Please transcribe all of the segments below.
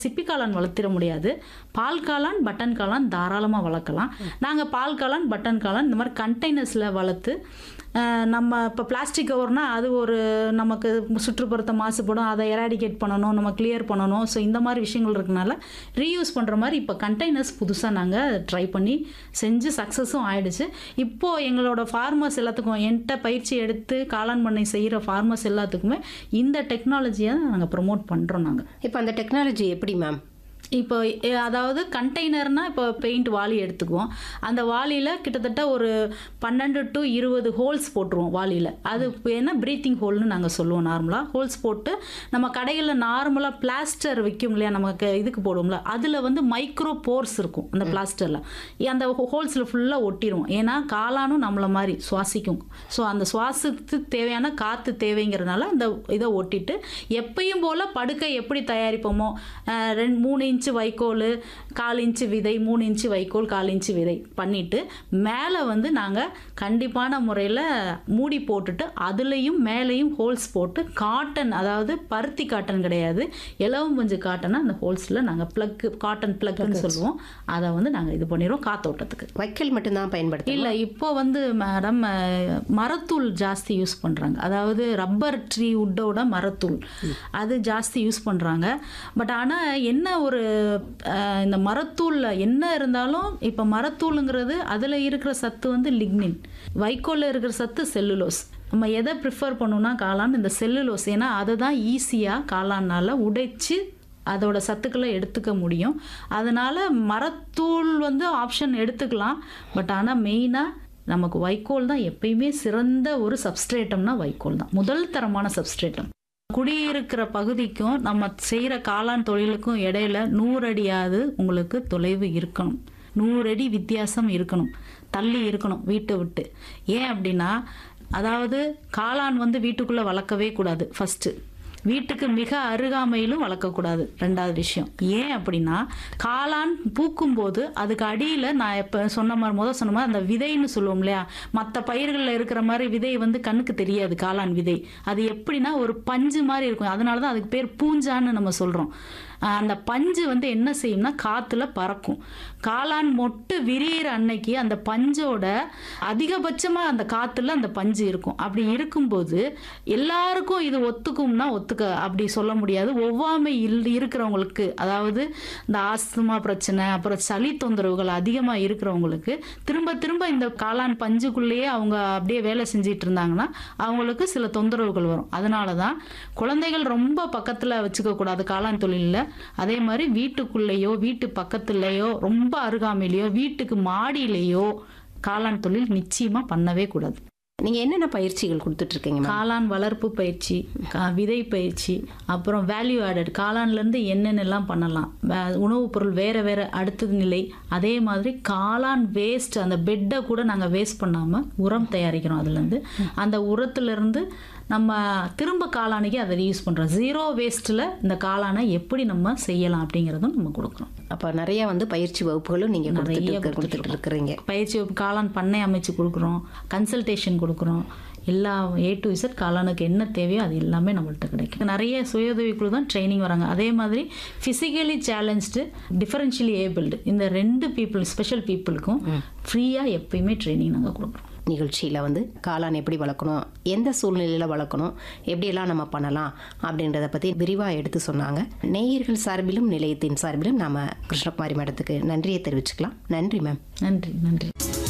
சிப்பி காளான் வளர்த்திட முடியாது பால் காளான் பட்டன் காளான் தாராளமாக வளர்க்கலாம் நாங்கள் பால் காளான் பட்டன் காளான் இந்த மாதிரி கண்டெய்னர்ஸில் வளர்த்து அஹ், நம்ம இப்போ பிளாஸ்டிக் கவர்னா அது ஒரு நமக்கு சுற்றுப்புறத்தை மாசுபடும் அதை எராடிகேட் பண்ணணும் நம்ம கிளியர் பண்ணணும் ஸோ இந்த மாதிரி விஷயங்கள் இருக்கனால ரீயூஸ் பண்ணுற மாதிரி இப்போ கண்டெய்னர்ஸ் புதுசாக நாங்கள் ட்ரை பண்ணி செஞ்சு சக்ஸஸும் ஆயிடுச்சு இப்போது எங்களோட ஃபார்மர்ஸ் எல்லாத்துக்கும் என்கிட்ட பயிற்சி எடுத்து காளான் பண்ணை செய்கிற ஃபார்மர்ஸ் எல்லாத்துக்குமே இந்த டெக்னாலஜியை நாங்கள் ப்ரொமோட் பண்ணுறோம் நாங்கள் இப்போ அந்த டெக்னாலஜி எப்படி மேம் இப்போ எ- அதாவது கண்டெய்னர்னா இப்போ பெயிண்ட் வாளி எடுத்துக்குவோம் அந்த வாளியில் கிட்டத்தட்ட ஒரு பன்னெண்டு டு இருபது ஹோல்ஸ் போட்டுருவோம் வாளியில் அது என்ன ப்ரீத்திங் ஹோல்னு நாங்கள் சொல்லுவோம் நார்மலாக ஹோல்ஸ் போட்டு நம்ம கடைகளில் நார்மலாக பிளாஸ்டர் விற்கும் இல்லையா நமக்கு இதுக்கு போடுவோம்ல அதில் வந்து மைக்ரோ போர்ஸ் இருக்கும் அந்த பிளாஸ்டரில் அந்த ஹோல்ஸில் ஃபுல்லாக ஒட்டிடுவோம் ஏன்னா காளானும் நம்மளை மாதிரி சுவாசிக்கும் ஸோ அந்த சுவாசத்துக்கு தேவையான காற்று தேவைங்கிறதுனால அந்த இதை ஒட்டிட்டு எப்பயும் போல் படுக்கை எப்படி தயாரிப்போமோ அஹ், ரெண்டு மூணு இன்ச்சு வைக்கோல் கால் இன்ச்சு விதை மூணு இன்ச்சு வைக்கோல் கால் இன்ச்சு விதை பண்ணிட்டு மேலே வந்து நாங்கள் கண்டிப்பான முறையில் மூடி போட்டுட்டு அதுலேயும் மேலேயும் ஹோல்ஸ் போட்டு காட்டன் அதாவது பருத்தி காட்டன் கிடையாது இலவம் பஞ்சு காட்டனை அந்த ஹோல்ஸில் நாங்கள் ப்ளக்கு காட்டன் ப்ளக்குன்னு சொல்லுவோம் அதை வந்து நாங்கள் இது பண்ணிடுவோம் காத்தோட்டத்துக்கு வைக்கல் மட்டும்தான் பயன்படுத்தி இல்லை இப்போ வந்து மேடம் அஹ், மரத்தூள் ஜாஸ்தி யூஸ் பண்ணுறாங்க அதாவது ரப்பர் ட்ரீ உட்டோட மரத்தூள் அது ஜாஸ்தி யூஸ் பண்ணுறாங்க பட் ஆனால் என்ன ஒரு அஹ், இந்த மரத்தூளில் என்ன இருந்தாலும் இப்போ மரத்தூளுங்கிறது அதில் இருக்கிற சத்து வந்து லிக்னின் வைக்கோலில் இருக்கிற சத்து செல்லுலோஸ் நம்ம எதை ப்ரிஃபர் பண்ணோம்னா காளான் இந்த செல்லுலோஸ் ஏன்னா அதை தான் ஈஸியாக காளானால் உடைச்சு அதோட சத்துக்களை எடுத்துக்க முடியும் அதனால மரத்தூள் வந்து ஆப்ஷன் எடுத்துக்கலாம் பட் ஆனால் மெயினாக நமக்கு வைக்கோல் தான் எப்பயுமே சிறந்த ஒரு சப்ஸ்ட்ரேட்டம்னா வைக்கோல் தான் முதல் தரமான சப்ஸ்ட்ரேட்டம் குடியிருக்கிற பகுதிக்கும் நம்ம செய்கிற காளான் தொழிலுக்கும் இடையில நூறு அடியாவது உங்களுக்கு தொலைவு இருக்கணும் நூறு அடி வித்தியாசம் இருக்கணும் தள்ளி இருக்கணும் வீட்டை விட்டு ஏன் அப்படின்னா அதாவது காளான் வந்து வீட்டுக்குள்ளே வளர்க்கவே கூடாது ஃபஸ்ட்டு வீட்டுக்கு மிக அருகாமையிலும் வளர்க்கக்கூடாது ரெண்டாவது விஷயம் ஏன் அப்படின்னா காளான் பூக்கும்போது அதுக்கு அடியில் நான் இப்போ சொன்ன மாதிரி முதல் சொன்ன மாதிரி அந்த விதைன்னு சொல்லுவோம் இல்லையா மற்ற பயிர்களில் இருக்கிற மாதிரி விதை வந்து கண்ணுக்கு தெரியாது காளான் விதை அது எப்படின்னா ஒரு பஞ்சு மாதிரி இருக்கும் அதனால தான் அதுக்கு பேர் பூஞ்சான்னு நம்ம சொல்கிறோம் அந்த பஞ்சு வந்து என்ன செய்யும்னா காற்றுல பறக்கும் காளான் மொட்டு விரியிற அன்னைக்கு அந்த பஞ்சோட அதிகபட்சமாக அந்த காற்றுல அந்த பஞ்சு இருக்கும் அப்படி இருக்கும்போது எல்லாருக்கும் இது ஒத்துக்கும்னா ஒத்துக்க அப்படி சொல்ல முடியாது ஒவ்வாமை இல் இருக்கிறவங்களுக்கு அதாவது இந்த ஆஸ்துமா பிரச்சனை அப்புறம் சளி தொந்தரவுகள் அதிகமாக இருக்கிறவங்களுக்கு திரும்ப திரும்ப இந்த காளான் பஞ்சுக்குள்ளேயே அவங்க அப்படியே வேலை செஞ்சிட்டு இருந்தாங்கன்னா அவங்களுக்கு சில தொந்தரவுகள் வரும் அதனால தான் குழந்தைகள் ரொம்ப பக்கத்தில் வச்சுக்க கூடாது காளான் தொழிலில் அதே மாதிரி வீட்டுக்குள்ளேயோ வீட்டு பக்கத்துலேயோ ரொம்ப அருகாமையிலையோ வீட்டுக்கு மாடியிலேயோ காளான் தொழில் நிச்சயமாக பண்ணவே கூடாது நீங்க என்னென்ன பயிற்சிகள் கொடுத்துட்டு இருக்கீங்க மேம் காளான் வளர்ப்பு பயிற்சி கா- விதை பயிற்சி அப்புறம் வேல்யூ ஆடட் காளான்லேருந்து என்னென்னலாம் பண்ணலாம் வே- உணவுப் பொருள் வேறு வேறு அடுத்தது நிலை அதே மாதிரி காளான் வேஸ்ட் அந்த பெட்டை கூட நாங்கள் வேஸ்ட் பண்ணாமல் உரம் தயாரிக்கிறோம் அதுலேருந்து அந்த உரத்துலேருந்து நம்ம திரும்ப காளானுக்கு அதை யூஸ் பண்ணுறோம் ஜீரோ வேஸ்ட்டில் இந்த காளானை எப்படி நம்ம செய்யலாம் அப்படிங்கிறதும் நம்ம கொடுக்குறோம் அப்ப நிறைய வந்து பயிற்சி வகுப்புகளும் நீங்க கொடுத்துட்டு நிறைய இருக்க- கொடுத்துட்டு இருக்கிறீங்க பயிற்சி வகுப்பு காளான் பண்ணை அமைச்சு கொடுக்குறோம் கன்சல்டேஷன் கொடுக்குறோம் எல்லா ஏ டு இசட் காளானுக்கு என்ன தேவையோ அது எல்லாமே நம்மள்ட்ட கிடைக்கும் நிறைய சுயஉதவி குழு தான் ட்ரைனிங் வராங்க அதே மாதிரி ஃபிசிக்கலி சேலஞ்சு டிஃபரன்ஷியலி ஏபிள்டு இந்த ரெண்டு பீப்புள் ஸ்பெஷல் பீப்புளுக்கும் ஃப்ரீயாக எப்பயுமே ட்ரைனிங் நாங்கள் கொடுக்குறோம் நிகழ்ச்சியில் வந்து காளான் எப்படி வளர்க்கணும் எந்த சூழ்நிலையில் வளர்க்கணும் எப்படியெல்லாம் நம்ம பண்ணலாம் அப்படின்றத பற்றி விரிவாக எடுத்து சொன்னாங்க நேயர்கள் சார்பிலும் நிலையத்தின் சார்பிலும் நாம கிருஷ்ணகுமாரி மேடத்துக்கு நன்றியை தெரிவிச்சுக்கலாம் நன்றி மேம் நன்றி நன்றி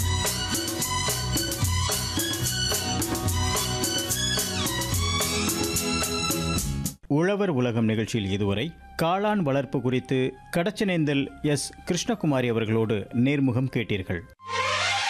உழவர் உலகம் நிகழ்ச்சியில் இதுவரை காளான் வளர்ப்பு குறித்து கடச்சனேந்தல் எஸ் கிருஷ்ணகுமாரி அவர்களோடு நேர்முகம் கேட்டீர்கள்